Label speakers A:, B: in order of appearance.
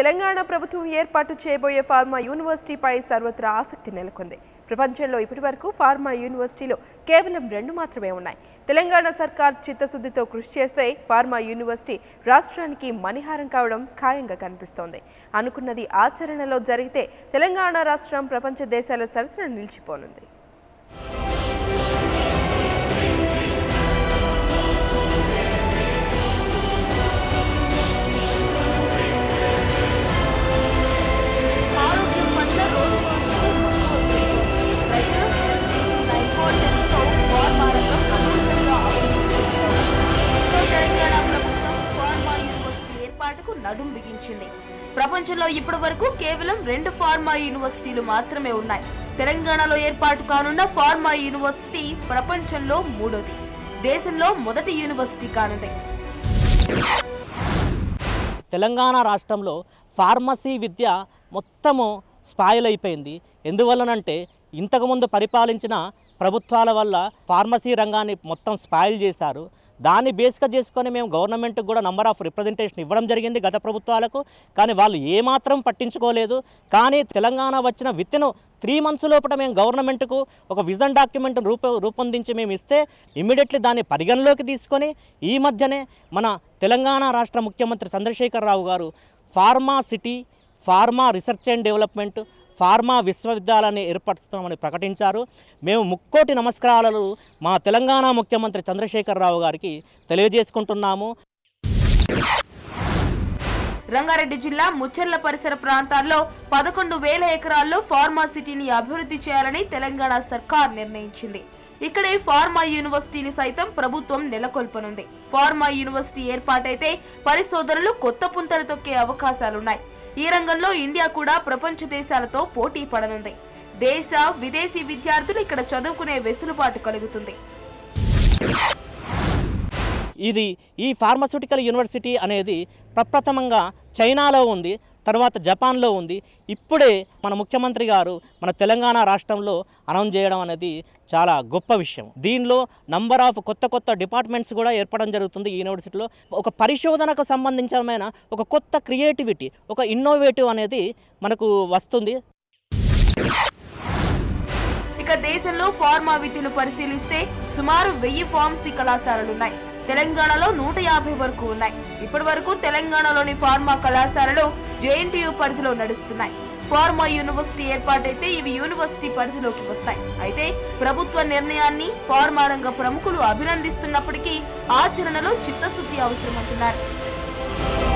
A: తెలంగాణ ప్రభుత్వం ఏర్పాటు చేయబోయే ఫార్మా యూనివర్సిటీపై సర్వత్రా ఆసక్తి నెలకొంది ప్రపంచంలో ఇప్పటివరకు ఫార్మా యూనివర్సిటీలు కేవలం రెండు మాత్రమే ఉన్నాయి తెలంగాణ సర్కార్ చిత్తశుద్ధితో కృషి చేస్తే ఫార్మా యూనివర్సిటీ రాష్ట్రానికి మణిహారం కావడం ఖాయంగా కనిపిస్తోంది అనుకున్నది ఆచరణలో జరిగితే తెలంగాణ రాష్ట్రం ప్రపంచ దేశాల సరసన నిలిచిపోనుంది
B: ఆరోగ్యం పట్ల రోజు రోజుకు మక్కువ పెరుగుతోంది. ప్రజలు హెల్త్ తీసుకున్న ఇంపార్టెన్స్ తో ఫార్మా రంగం అద్భుతంగా అభివృద్ధి చెందుతోంది. దీంతో తెలంగాణ ప్రభుత్వం ఫార్మా యూనివర్సిటీ ఏర్పాటుకు నడుం బిగించింది ప్రపంచంలో ఇప్పటి వరకు కేవలం రెండు ఫార్మా యూనివర్సిటీలు మాత్రమే ఉన్నాయి తెలంగాణలో ఏర్పాటు కానున్న ఫార్మా యూనివర్సిటీ ప్రపంచంలో మూడోది దేశంలో మొదటి యూనివర్సిటీ కానుంది
C: తెలంగాణ రాష్ట్రంలో ఫార్మసీ విద్య మొత్తము స్పాయిల్ అయిపోయింది ఎందువల్లనంటే ఇంతకుముందు పరిపాలించిన ప్రభుత్వాల వల్ల ఫార్మసీ రంగాన్ని మొత్తం స్పాయిల్ చేశారు దాన్ని బేస్గా చేసుకొని మేము గవర్నమెంట్కి కూడా నంబర్ ఆఫ్ రిప్రజెంటేషన్ ఇవ్వడం జరిగింది గత ప్రభుత్వాలకు కానీ వాళ్ళు ఏమాత్రం పట్టించుకోలేదు కానీ తెలంగాణ వచ్చిన విత్తిను త్రీ మంత్స్ లోపల మేము గవర్నమెంట్కు ఒక విజన్ డాక్యుమెంట్ రూప రూపొందించి మేము ఇస్తే ఇమ్మీడియట్లీ దాన్ని పరిగణలోకి తీసుకొని ఈ మధ్యనే మన తెలంగాణ రాష్ట్ర ముఖ్యమంత్రి చంద్రశేఖర్ రావు గారు pharma city pharma research and development pharma విశ్వవిద్యాలయాన్ని ఏర్పరుస్తామని ప్రకటించారు మేము ముక్కోటి నమస్కారాలు మా తెలంగాణ ముఖ్యమంత్రి చంద్రశేఖర్ రావు గారికి తెలియజేసుకుంటున్నాము
B: రంగారెడ్డి జిల్లా ముచ్చర్ల పరిసర ప్రాంతాల్లో పదకొండు వేల ఎకరాల్లో ఫార్మా సిటీని అభివృద్ధి చేయాలని తెలంగాణ సర్కార్ నిర్ణయించింది ఇక్కడే ఫార్మా యూనివర్సిటీని సైతం ప్రభుత్వం నెలకొల్పనుంది ఫార్మా యూనివర్సిటీ ఏర్పాటైతే పరిశోధనలు కొత్త పుంతలు తొక్కే అవకాశాలున్నాయి ఈ రంగంలో ఇండియా కూడా ప్రపంచ దేశాలతో పోటీ పడనుంది దేశ విదేశీ విద్యార్థులు ఇక్కడ చదువుకునే వెసులుబాటు కలుగుతుంది
C: ఇది ఈ ఫార్మస్యూటికల్ యూనివర్సిటీ అనేది ప్రప్రథమంగా చైనాలో ఉంది తర్వాత జపాన్లో ఉంది ఇప్పుడే మన ముఖ్యమంత్రి గారు మన తెలంగాణ రాష్ట్రంలో అనౌన్స్ చేయడం అనేది చాలా గొప్ప విషయం దీనిలో నంబర్ ఆఫ్ కొత్త కొత్త డిపార్ట్మెంట్స్ కూడా ఏర్పడడం జరుగుతుంది ఈ యూనివర్సిటీలో ఒక పరిశోధనకు సంబంధించిన ఒక కొత్త క్రియేటివిటీ ఒక ఇన్నోవేటివ్ అనేది మనకు వస్తుంది
B: ఇక దేశంలో ఫార్మా విద్యను పరిశీలిస్తే సుమారు వెయ్యి ఫార్మసీ కళాశాలలున్నాయి తెలంగాణలో నూట యాభై వరకు ఉన్నాయి ఇప్పటి వరకు తెలంగాణలోని ఫార్మా కళాశాలలు జేఎన్టీయూ పరిధిలో నడుస్తున్నాయి ఫార్మా యూనివర్సిటీ ఏర్పాటైతే ఇవి యూనివర్సిటీ పరిధిలోకి వస్తాయి అయితే ప్రభుత్వ నిర్ణయాన్ని ఫార్మా రంగ ప్రముఖులు అభినందిస్తున్నప్పటికీ ఆచరణలో చిత్తశుద్ధి అవసరమంటున్నారు